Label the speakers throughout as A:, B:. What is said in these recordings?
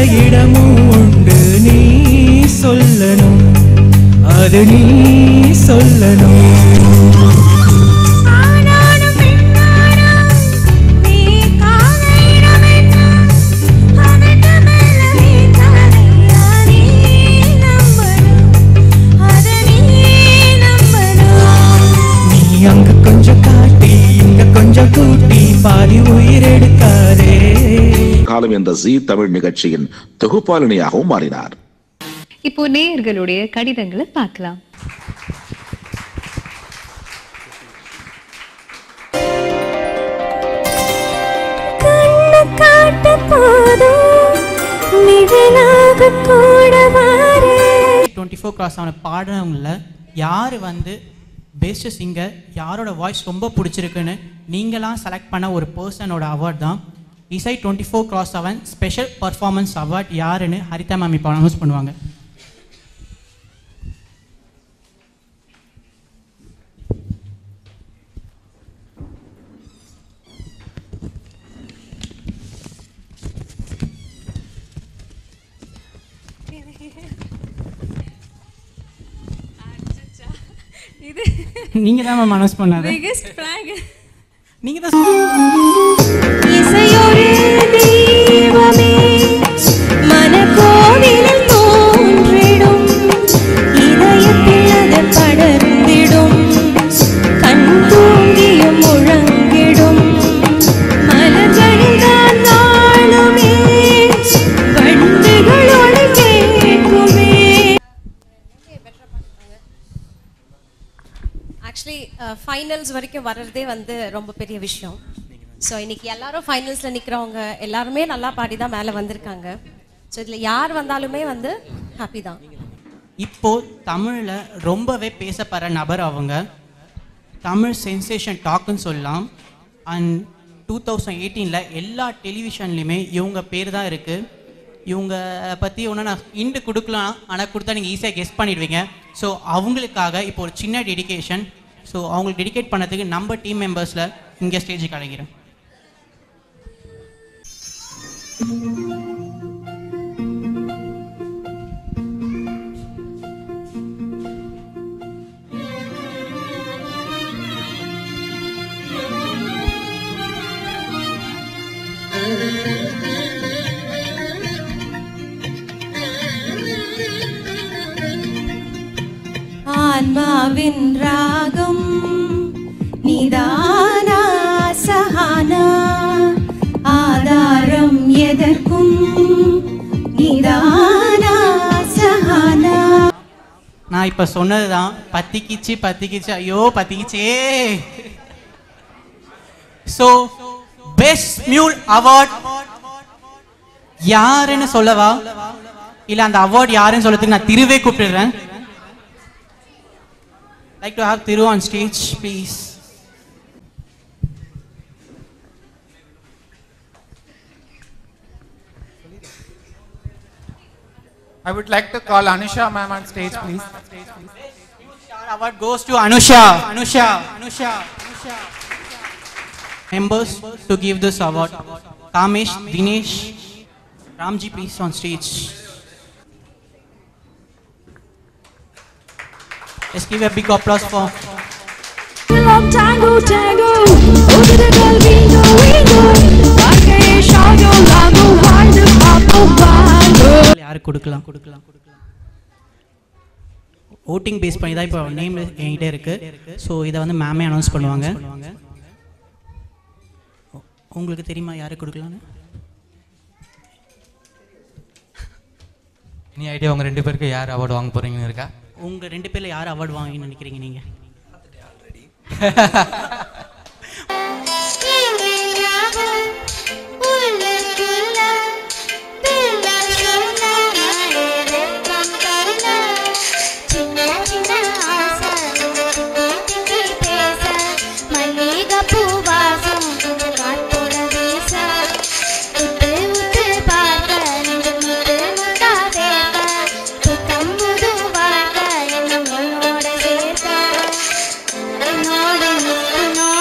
A: இடமும் உண்டு நீ சொல்லணும் அது நீ சொல்லணும்
B: ஆனாலும் பெண்ணானாலும் நீ காலையிடமென்றால் அதற்கு மேல நீ தரையா நீ நம்பணும் அதை நீ நம்பணும்
A: நீ அங்க கொஞ்சம் காட்டி இங்க கொஞ்சம் கூட்டி பாதி உயிர் எடுக்காதே
C: காலம் என்ற ஜீ தமிழ் நிகழ்ச்சியின் தொகுப்பாளினியாகவும் மாறினார்
D: இப்போ நேயர்களுடைய கடிதங்களை பார்க்கலாம்
B: கண்ணு காட்ட போதும் நிழலாக கூட வாரே
E: டுவெண்ட்டி ஃபோர் கிராஸ் அவனை பாடுறவங்கள யார் வந்து பெஸ்ட் சிங்கர் யாரோட வாய்ஸ் ரொம்ப பிடிச்சிருக்குன்னு நீங்களாம் செலக்ட் பண்ண ஒரு பர்சனோட அவார்ட் தான் இசை twenty four cross seven special performance award யாருன்னு ஹரிதா மேம் இப்போ அனௌன்ஸ் பண்ணுவாங்க
B: இது
E: நீங்கள் தான் மேம் அனௌன்ஸ் பண்ணாரு
B: பிகெஸ்ட் பிராங்க்
E: நீங்கள் தான்
B: இசையொரு தெய்வமே மனக்கோவிலில் தோன்றிடும் இதயத்தில் அது படர்ந்திடும் கண் தூங்கியும் முழங்கிடும் மலர்களில் தான் வாழுமே வண்டுகளோடு கேட்குமே
F: ஆக்சுவலி ஃபைனல்ஸ் வரைக்கும் வர்றதே வந்து ரொம்ப பெரிய விஷயம் ஸோ இன்னைக்கு எல்லாரும் ஃபைனல்ஸில் நிற்கிறவங்க எல்லாருமே நல்லா பாடி தான் மேலே வந்திருக்காங்க ஸோ இதில் யார் வந்தாலுமே வந்து ஹாப்பி தான்
E: இப்போ தமிழில் ரொம்பவே பேசப்படுற நபர் அவங்க தமிழ் சென்சேஷன் டாக்குன்னு சொல்லலாம் அண்ட் டூ தௌசண்ட் எயிட்டீனில் எல்லா டெலிவிஷன்லையுமே இவங்க பேர் தான் இருக்குது இவங்க பற்றி ஒன்று நான் இண்டு கொடுக்கலாம் ஆனால் கொடுத்தா நீங்கள் ஈஸியாக கெஸ் பண்ணிடுவீங்க ஸோ அவங்களுக்காக இப்போ ஒரு சின்ன டெடிகேஷன் ஸோ அவங்களுக்கு டெடிகேட் பண்ணதுக்கு நம்ம டீம் மெம்பர்ஸில் இங்கே ஸ்டேஜுக்கு அழைக்கிறேன்
B: ஆன்மாவின் ராகம் நிதானா சஹானா ஆதாரம் எதற்கும் நிதானா சஹானா
E: நான் இப்போ சொன்னது தான் பத்திக்கிச்சு பத்திக்கிச்சு ஐயோ பத்திக்கிச்சே ஸோ பெஸ்ட் மியூல் அவார்ட் யாருன்னு சொல்லவா இல்ல அந்த அவார்ட் யாருன்னு சொல்றதுக்கு நான் திருவே கூப்பிடுறேன் like to have Thiru on stage please
G: I would like to call Anusha ma'am on stage, please.
E: award goes to Anusha. Anusha. Anusha. Anusha. Members to give this award. Kamesh, Dinesh, Ramji, please on stage. Let's give a big applause for.
B: Tango, tango, உதிரிகள் வீங்கோ, வீங்கோ, வாழ்க்கையை ஷாயோ, லாங்கோ, வாழ்ந்து பார்ப்போம், வாங்கோ.
E: யாருக்கு கொடுக்கலாம் கொடுக்கலாம் கொடுக்கலாம் ஓட்டிங் பேஸ் பண்ணி தான் இப்போ நேம் என்கிட்ட இருக்கு ஸோ இதை வந்து மேமே அனௌன்ஸ் பண்ணுவாங்க உங்களுக்கு தெரியுமா யாருக்கு கொடுக்கலான்னு
H: இனி ஐடியா உங்க ரெண்டு பேருக்கு யார் அவார்டு வாங்க போறீங்கன்னு இருக்கா
E: உங்க ரெண்டு பேர்ல யார் அவார்டு வாங்கின்னு நினைக்கிறீங்க நீங்க
B: என்னோட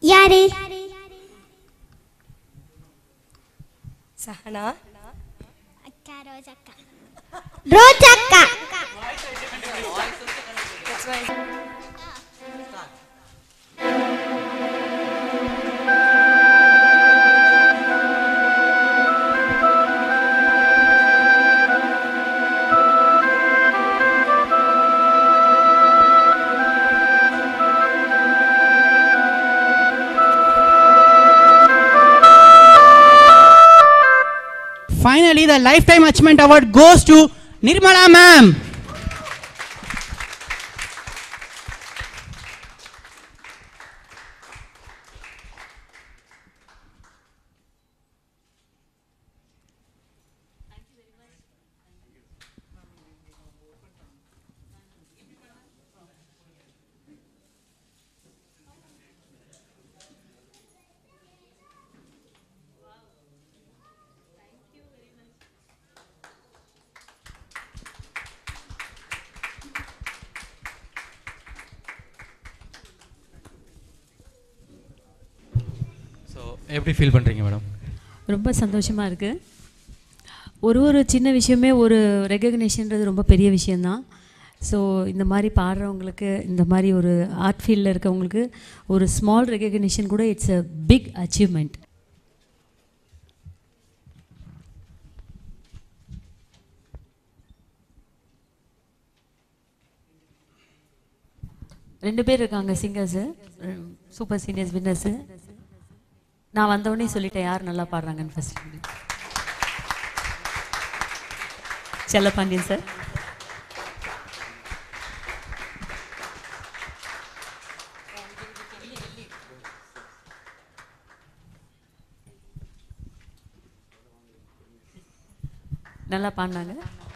I: யாரு
F: சஹனா
I: அக்கா ரோஜாக்கா ரோஜாக்கா
E: Finally, the Lifetime Achievement Award goes to Nirmala ma'am.
H: So எப்படி ஃபீல் பண்ணுறீங்க மேடம்
J: ரொம்ப சந்தோஷமாக இருக்குது ஒரு ஒரு சின்ன விஷயமே ஒரு ரெகக்னேஷன்றது ரொம்ப பெரிய விஷயந்தான் ஸோ இந்த மாதிரி பாடுறவங்களுக்கு இந்த மாதிரி ஒரு ஆர்ட் ஃபீல்டில் இருக்கவங்களுக்கு ஒரு ஸ்மால் ரெகக்னேஷன் கூட இட்ஸ் அ பிக் அச்சீவ்மெண்ட் ரெண்டு பேர் இருக்காங்க சிங்கர்ஸு சூப்பர் சீனியர்ஸ் வின்னர்ஸு நான் வந்தவொடனே சொல்லிட்டேன் யார் நல்லா பாடுறாங்கன்னு ஃபர்ஸ்ட் செல்லப்பாண்டியன் சார் நல்லா பாடினாங்க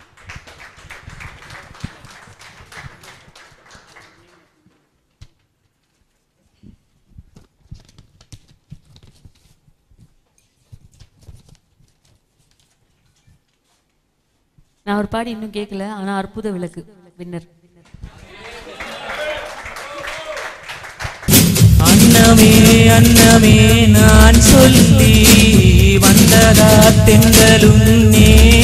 J: நான் ஒரு பாடி இன்னும் கேட்கல ஆனால் அற்புத விளக்கு வின்னர்
A: அன்னமே அன்னமே நான் சொல்லி வந்ததா தென்றலும் நே